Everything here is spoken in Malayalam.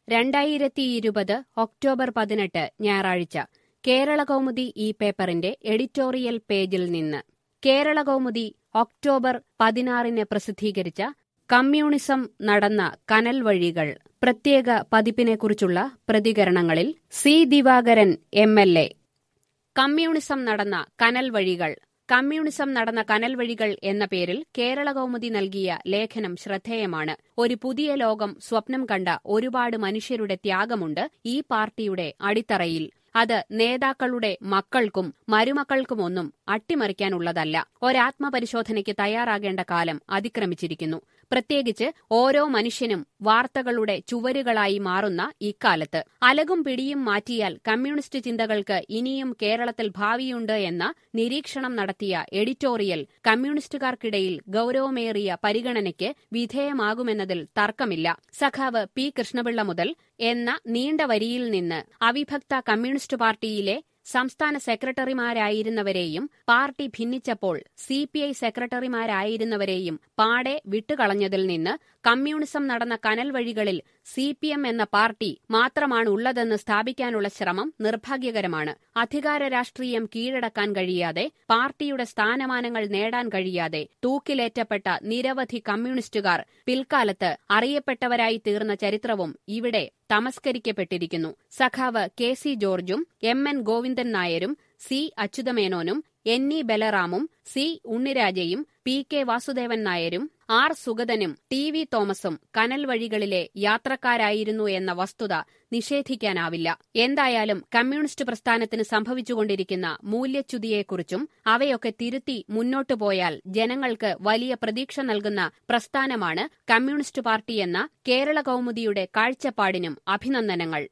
രണ്ടായിരത്തി ഇരുപത് ഒക്ടോബർ പതിനെട്ട് ഞായറാഴ്ച കേരളകൗമുദി ഈ പേപ്പറിന്റെ എഡിറ്റോറിയൽ പേജിൽ നിന്ന് കേരളകൗമുദി ഒക്ടോബർ പതിനാറിന് പ്രസിദ്ധീകരിച്ച കമ്മ്യൂണിസം നടന്ന കനൽ വഴികൾ പ്രത്യേക പതിപ്പിനെക്കുറിച്ചുള്ള പ്രതികരണങ്ങളിൽ C Divakaran M L A communism നടന്ന കനൽ വഴികൾ കമ്മ്യൂണിസം നടന്ന കനൽ വഴികൾ എന്ന പേരിൽ കേരളകൗമുദി നൽകിയ ലേഖനം ശ്രദ്ധേയമാണ് ഒരു പുതിയ ലോകം സ്വപ്നം കണ്ട ഒരുപാട് മനുഷ്യരുടെ ത്യാഗമുണ്ട് ഈ പാർട്ടിയുടെ അടിത്തറയിൽ അത് നേതാക്കളുടെ മക്കൾക്കും മരുമക്കൾക്കുമൊന്നും അട്ടിമറിക്കാനുള്ളതല്ല ഒരാത്മപരിശോധനയ്ക്ക് തയ്യാറാകേണ്ട കാലം അതിക്രമിച്ചിരിക്കുന്നു പ്രത്യേകിച്ച് ഓരോ മനുഷ്യനും വാർത്തകളുടെ ചുവരുകളായി മാറുന്ന ഇക്കാലത്ത് അലകും പിടിയും മാറ്റിയാൽ കമ്മ്യൂണിസ്റ്റ് ചിന്തകൾക്ക് ഇനിയും കേരളത്തിൽ ഭാവിയുണ്ട് എന്ന നിരീക്ഷണം നടത്തിയ എഡിറ്റോറിയൽ കമ്മ്യൂണിസ്റ്റുകാർക്കിടയിൽ ഗൌരവമേറിയ പരിഗണനയ്ക്ക് വിധേയമാകുമെന്നതിൽ തർക്കമില്ല സഖാവ് പി കൃഷ്ണപിള്ള മുതൽ എന്ന നീണ്ട വരിയിൽ നിന്ന് അവിഭക്ത കമ്മ്യൂണിസ്റ്റ് പാർട്ടിയിലെ സംസ്ഥാന സെക്രട്ടറിമാരായിരുന്നവരെയും പാർട്ടി ഭിന്നിച്ചപ്പോൾ സി പി ഐ സെക്രട്ടറിമാരായിരുന്നവരെയും പാടെ വിട്ടുകളഞ്ഞതിൽ നിന്ന് കമ്മ്യൂണിസം നടന്ന കനൽ വഴികളിൽ സി പി എം എന്ന പാർട്ടി മാത്രമാണ് ഉള്ളതെന്ന് സ്ഥാപിക്കാനുള്ള ശ്രമം നിർഭാഗ്യകരമാണ് അധികാര രാഷ്ട്രീയം കീഴടക്കാൻ കഴിയാതെ പാർട്ടിയുടെ സ്ഥാനമാനങ്ങൾ നേടാൻ കഴിയാതെ തൂക്കിലേറ്റപ്പെട്ട നിരവധി കമ്മ്യൂണിസ്റ്റുകാർ പിൽക്കാലത്ത് അറിയപ്പെട്ടവരായി തീർന്ന ചരിത്രവും ഇവിടെ തമസ്കരിക്കപ്പെട്ടിരിക്കുന്നു സഖാവ് കെ സി ജോർജും എം എൻ ഗോവിന്ദൻ നായരും സി അച്യുതമേനോനും എൻ ഇ ബലറാമും സി ഉണ്ണിരാജയും പി കെ വാസുദേവൻ നായരും ആർ സുഗതനും ടി വി തോമസും കനൽ വഴികളിലെ യാത്രക്കാരായിരുന്നു എന്ന വസ്തുത നിഷേധിക്കാനാവില്ല എന്തായാലും കമ്മ്യൂണിസ്റ്റ് പ്രസ്ഥാനത്തിന് സംഭവിച്ചുകൊണ്ടിരിക്കുന്ന മൂല്യച്യുതിയെക്കുറിച്ചും അവയൊക്കെ തിരുത്തി മുന്നോട്ടു പോയാൽ ജനങ്ങൾക്ക് വലിയ പ്രതീക്ഷ നൽകുന്ന പ്രസ്ഥാനമാണ് കമ്മ്യൂണിസ്റ്റ് പാർട്ടിയെന്ന കേരള കൗമുദിയുടെ കാഴ്ചപ്പാടിനും അഭിനന്ദനങ്ങൾ